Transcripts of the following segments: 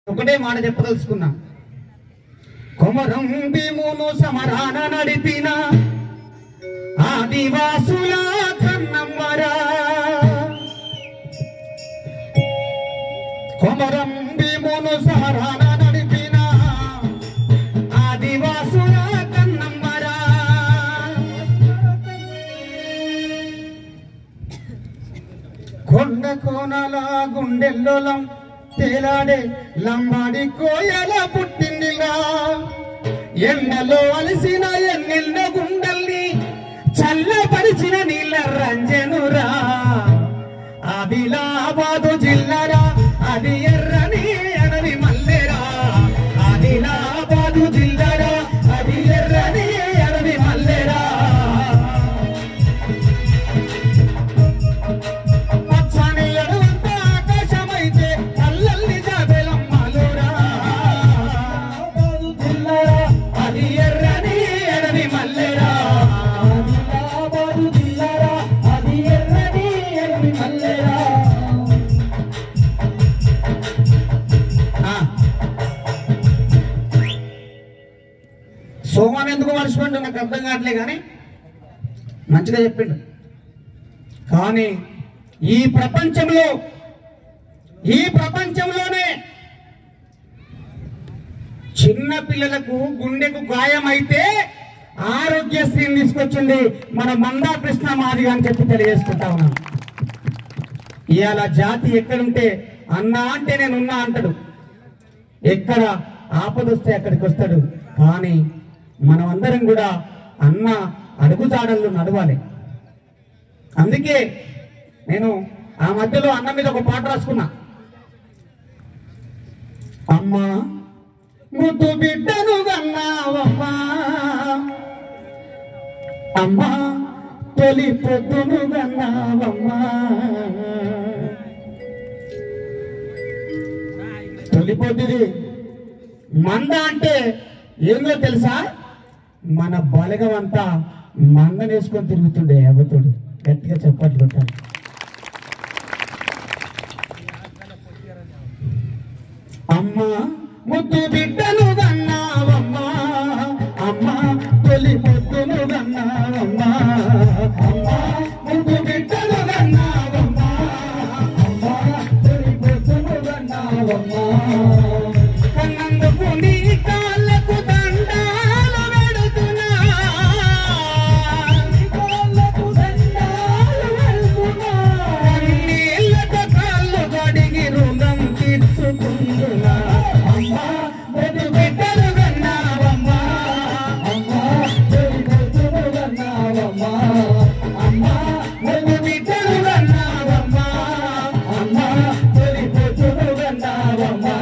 ఒకటే మాట చెప్పదలుచుకున్నా కొమరం భీమును సమరాన నడిపిన ఆదివాసుల కన్నమ్మరా కొమరం భీమును సమరాన నడిపిన ఆదివాసుల కన్నమ్మరా కొండ కోనల గుండెల్లోలం తేలాడే లంబాడి కోయల పుట్టిందిలా ఎండలో అలసిన ఎన్నెల్ల గుండల్ని చల్లపరిచిన నీళ్ళ రంజనురా ఆదిలాబాదు జిల్లారా అది ఎర్రని అడవి మల్లెరా ఆదిలాబాదు జిల్లారా అది ఎర్రని అడవి మల్లెరా పచ్చని ఎడవంతా ఆకాశమైతే అల్లల్ని జాబెలమ్మలురా. జిల్లారా, అది ఎర్రని ఎడవి మల్లెరా. ఆదిలాబాదు జిల్లారా, అది ఎర్రని ఎడవి మల్లెరా. ఆ. సోమాన్ ఎందుకు మర్చిపోయిండు నాకు అర్థం కావట్లే కానీ మంచిగా చెప్పిండు కానీ ఈ ప్రపంచంలో ఈ ప్రపంచంలోనే చిన్న పిల్లలకు గుండెకు గాయమైతే ఆరోగ్యశ్రీని తీసుకొచ్చింది మన మందా కృష్ణ మాదిగ అని చెప్పి తెలియజేసుకుంటా ఉన్నాను ఇవాళ జాతి ఎక్కడుంటే అన్నా అంటే నేను ఉన్నా అంటాడు ఎక్కడ ఆపదొస్తే అక్కడికి వస్తాడు కానీ మనం అందరం కూడా అన్న అడుగుజాడల్లో నడవాలి అందుకే నేను ఆ మధ్యలో అన్న మీద ఒక పాట రాసుకున్నా అమ్మా ముద్దు బిడ్డను గన్నావమ్మా అమ్మా తొలి పొద్దును గన్నావమ్మా తొలి పొద్దుది మంద అంటే ఏందో తెలుసా మన బలగం అంతా మందనేసుకొని తిరుగుతుండే అవతుడు గట్టిగా చెప్పట్లు కొట్టాలి అమ్మా ముద్దు బిడ్డను గన్నావమ్మా అమ్మా తొలి ముద్దును గన్నావమ్మా అమ్మా ముద్దు బిడ్డను గన్నావమ్మా అమ్మా తొలి ముద్దును గన్నావమ్మా కన్నందుకు నీ కాళ్ళకు దండాలు పెడుతున్నా కాళ్ళకు దండాలు పెడుతున్నా నీళ్ళతో కాళ్ళు కడిగి రుణం తీర్చుకుంటున్నా అమ్మా ముద్దు బిడ్డలు కన్నావమ్మా అమ్మా తొలి ముద్దును కన్నావమ్మా అమ్మా ముద్దు బిడ్డలు కన్నావమ్మా అమ్మా తొలి ముద్దును కన్నావమ్మా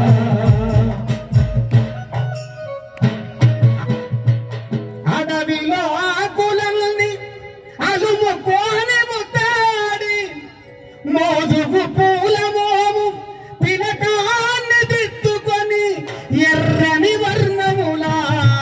అడవిలో ఆకులన్నీ అలుముకోని ముద్దాడి మోదుగు పూల మోము పిలకాన్ని దిద్దుకొని ఎర్రని వర్ణములా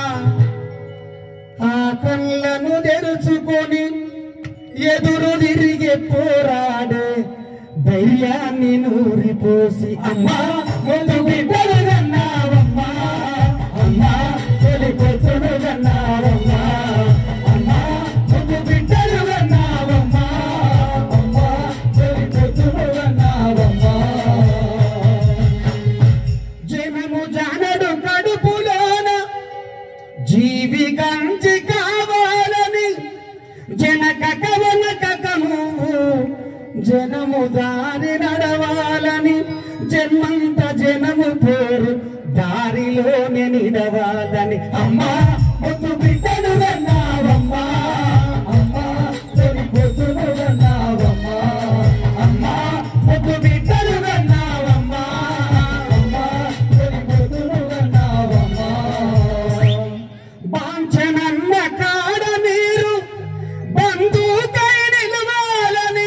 ఆ కళ్ళను తెరుచుకొని ఎదురు తిరిగి పోరాడే ధైర్యాన్ని నూరిపోసి అమ్మా ముందు బిడ్డలు కన్నావమ్మా అమ్మా తొలి కొట్టును కన్నావమ్మా అమ్మా ముందు బిడ్డలు కన్నావమ్మా అమ్మా తొలి కొట్టును కన్నావమ్మా జనము జానడు కడుపులోన జీవి గంజి కావాలని జనక కవన కకము జనము దారి నడవాలని జన్మంత జనము పేరు దారిలోనే నిడవాలని అమ్మా ముద్దు బిడ్డను అన్నావమ్మా అమ్మా తొలి పొద్దును అన్నావమ్మా అమ్మా ముద్దు బిడ్డను అన్నావమ్మా అమ్మా తొలి పొద్దును అన్నావమ్మా వాంఛనన్న కాడ మీరు బంధుకై నిలవాలని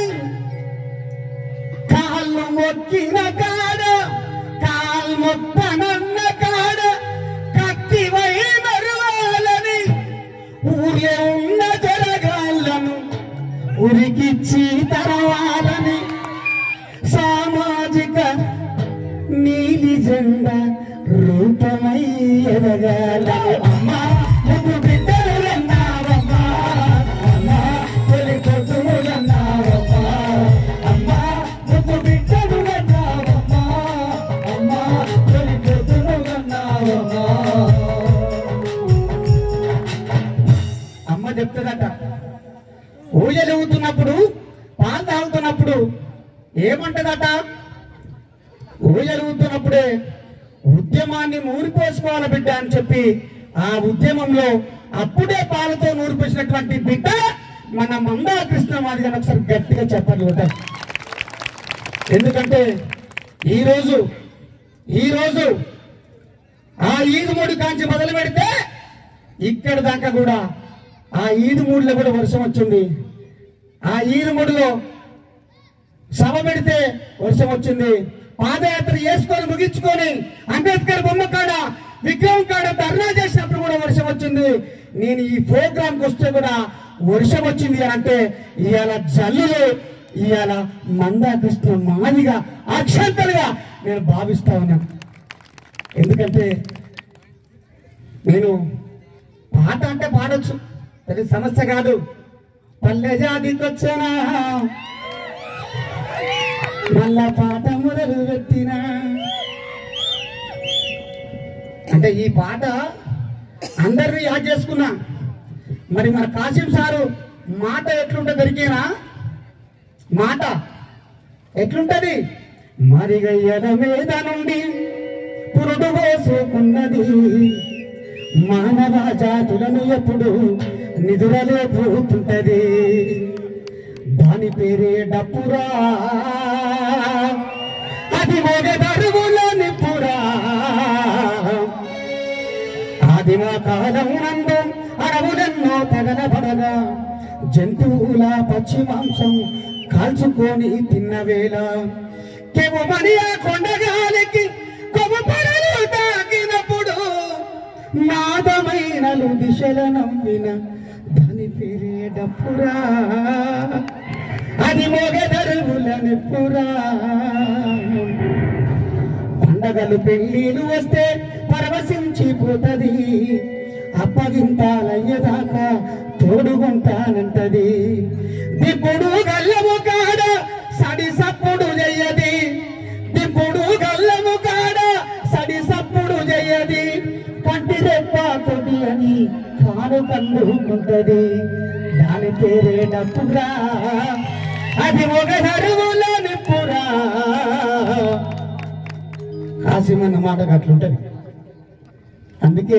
కాళ్ళు మొక్కిన కాడ కాల్ మొత్తనన్న కాడ కత్తివై మెరవాలని ఊర్లే ఉన్న జరగాళ్ళను ఉరికిచ్చి తరవాలని సామాజిక నీలి జెండ రూపమై ఎదగాలని అమ్మా ముగ్గు బిడ్డలన్నావమ్మా అమ్మా తొలి కొడుకులన్నావమ్మా అమ్మా ముగ్గు బిడ్డలున్నావమ్మా అమ్మా తొలి కొడుకులన్నావమ్మా అమ్మ చెప్తుందట ఊయలు ఊతున్నప్పుడు పాలు తాగుతున్నప్పుడు ఏమంటదట ఊయలు ఊతున్నప్పుడే ఉద్యమాన్ని నూరిపోసుకోవాలి బిడ్డ అని చెప్పి ఆ ఉద్యమంలో అప్పుడే పాలతో నూరిపోసినటువంటి బిడ్డ మన మందా కృష్ణ మాదిగా ఒకసారి గట్టిగా చెప్పాలి బిడ్డ ఎందుకంటే ఈరోజు ఈరోజు ఆ ఈదుమూడి కాంచి మొదలు పెడితే ఇక్కడ దాకా కూడా ఆ ఈదుమూడిలో కూడా వర్షం వచ్చింది ఆ ఈదుమూడిలో సభ పెడితే వర్షం వచ్చింది పాదయాత్ర చేసుకొని ముగించుకొని అంబేద్కర్ బొమ్మ కాడ విగ్రహం కాడ ధర్నా చేసినప్పుడు కూడా వర్షం వచ్చింది నేను ఈ ప్రోగ్రాంకి వస్తే కూడా వర్షం వచ్చింది అని అంటే ఇవాళ జల్లులు ఇవాళ మందాకృష్ణ మాదిగా అక్షంతలుగా నేను భావిస్తా ఉన్నాను ఎందుకంటే నేను పాట అంటే పాడొచ్చు అది సమస్య కాదు పల్లె జాతికి వచ్చానా మళ్ళా పాట మొదలు పెట్టినా అంటే ఈ పాట అందరినీ యాడ్ చేసుకున్నా మరి మన కాసిం సారు మాట ఎట్లుంటే దొరికేనా మాట ఎట్లుంటది మరిగయ్యల మీద నుండి పురుడు పోసుకున్నది మానవ జాతులను ఎప్పుడు నిధులలే పోతుంటది దాని పేరే డప్పురా అది మొగదరుగుల నిప్పురా ఆదిమ కాలం నందు అడవులెన్నో తగలబడగా జంతువుల పచ్చి మాంసం కాల్చుకొని తిన్న వేళ కెవ్వమని ఆ కొండగాలికి కొవ్వు పొరలు తాకినప్పుడు నాదమైనలు దిశల నమ్మిన దాని పేరే డప్పురా అది మొగదరుగుల నిప్పురా పండగలు పెళ్లిలు వస్తే పరవశించిపోతది అప్పగింతాలయ్యేదాకా తోడుగుంటానంటది దిప్పుడు గల్లము కాడ సడి సప్పుడు చెయ్యది దిప్పుడు గల్లము కాడ సడి సప్పుడు చెయ్యది కంటి రెప్ప కొడి అని కాను కన్నుకుంటది దాని పేరే డప్పురా అది ఒక నరువుల నిప్పురా కాసిమన్న మాట అట్లుంటది అందుకే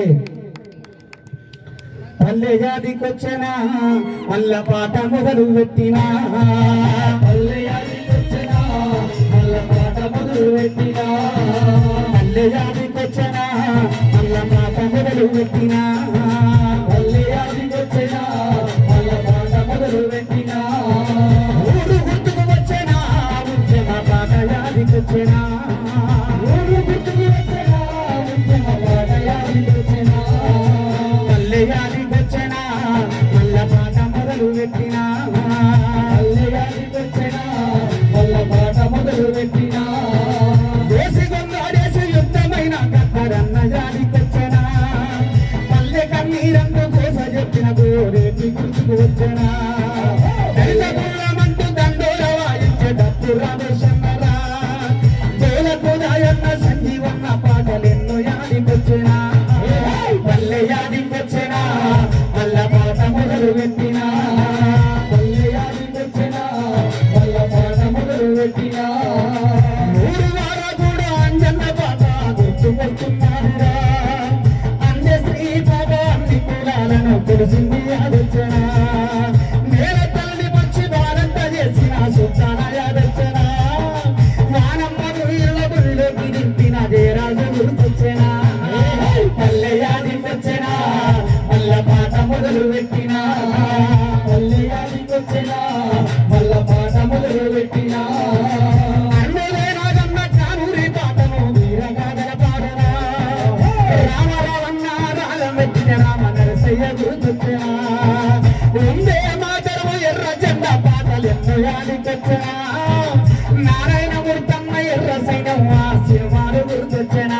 పల్లె జాతికొచ్చనా మల్ల పాట మొదలు పెట్టినా పల్లె జాతికొచ్చనా మల్ల పాట మొదలు పెట్టినా పల్లె జాతికొచ్చనా మల్ల పాట మొదలు పెట్టినా పల్లె జాతికొచ్చనా మల్ల పాట మొదలు పెట్టినా ఊరు గుర్తుకు వచ్చేనా ఉద్యమ పాట జాతికొచ్చేనా ఊరు గుర్తుకు వచ్చేనా ఉద్యమ పాట జాతికొచ్చేనా పల్లె జాతికొచ్చేనా మల్ల పాట మొదలు పెట్టినా పల్లె జాతికొచ్చేనా మల్ల పాట మొదలు పెట్టినా దేశి గొంగాడేసి యుద్ధమైన కక్కరన్న జాతికొచ్చేనా పల్లె కన్నీరందు కోస చెప్పిన గోరేటి గుర్తుకు వచ్చేనా దళిత పూలమంటూ దండోల వాయించే డప్పు రామేశన్నరా జోలకు దాయన్న సంజీవన్న పాటలెన్నో యాదికొచ్చేనా పల్లె యాదికొచ్చేనా మల్ల పాట మొదలు పెట్టినా పల్లె యాదికొచ్చేనా మల్ల పాట మొదలు పెట్టినా ఊరు వార కూడా అంజన్న పాట గుర్తుకొస్తున్నారా అందే శ్రీ బాబా అన్ని కులాలను తెలిసింది యాదొచ్చనా నేల తల్లి వచ్చి భారత చేసిన సుల్తాన యాదొచ్చనా వానమ్మను ఇళ్ళ గురిలోకి నింపిన దేరాజు గుర్తొచ్చెనా పల్లె యాదికొచ్చెనా మల్ల పాట మొదలు పెట్టినా పల్లె యాదికొచ్చెనా మల్ల పాట మొదలు పెట్టినా అన్నలే నాగమ్మ కానూరి పాటను వీరగాథల పాడనా రామరావన్న రాగం పెట్టిన రామ నరసయ్య గుర్తొచ్చెనా ఉందే మాతరము ఎర్ర జెండా పాటలు ఎన్నో యాదికొచ్చెనా నారాయణ మూర్తమ్మ ఎర్ర సైన్యం ఆ సినిమాలు గుర్తొచ్చెనా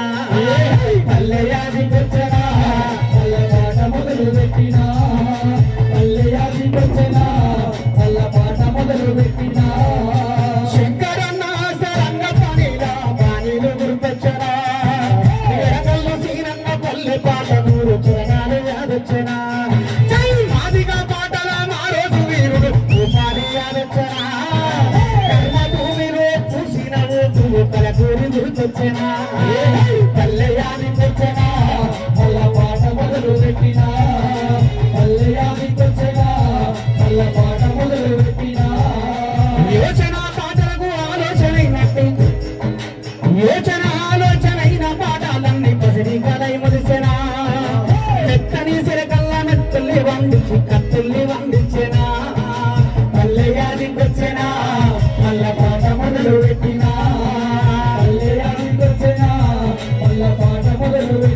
వచ్చేనా పల్లెయానికి వచ్చేనా మళ్ళా పాట మొదలు పెట్టినా పల్లెయానికి వచ్చేనా మళ్ళా పాట మొదలు పెట్టినా యోచన పాటలకు ఆలోచనైనట్టు యోచన ఆలోచనైన పాఠాలన్నీ పసిడి కలై ముదిసెనా మెత్తని సిరకల్లా మెత్తుల్ని వండించి కత్తుల్ని వండించెనా పల్లెయానికి వచ్చెనా మల్ల పాట మొదలు పెట్టినా పల్లెయానికి వచ్చెనా మల్ల పాట మొదలు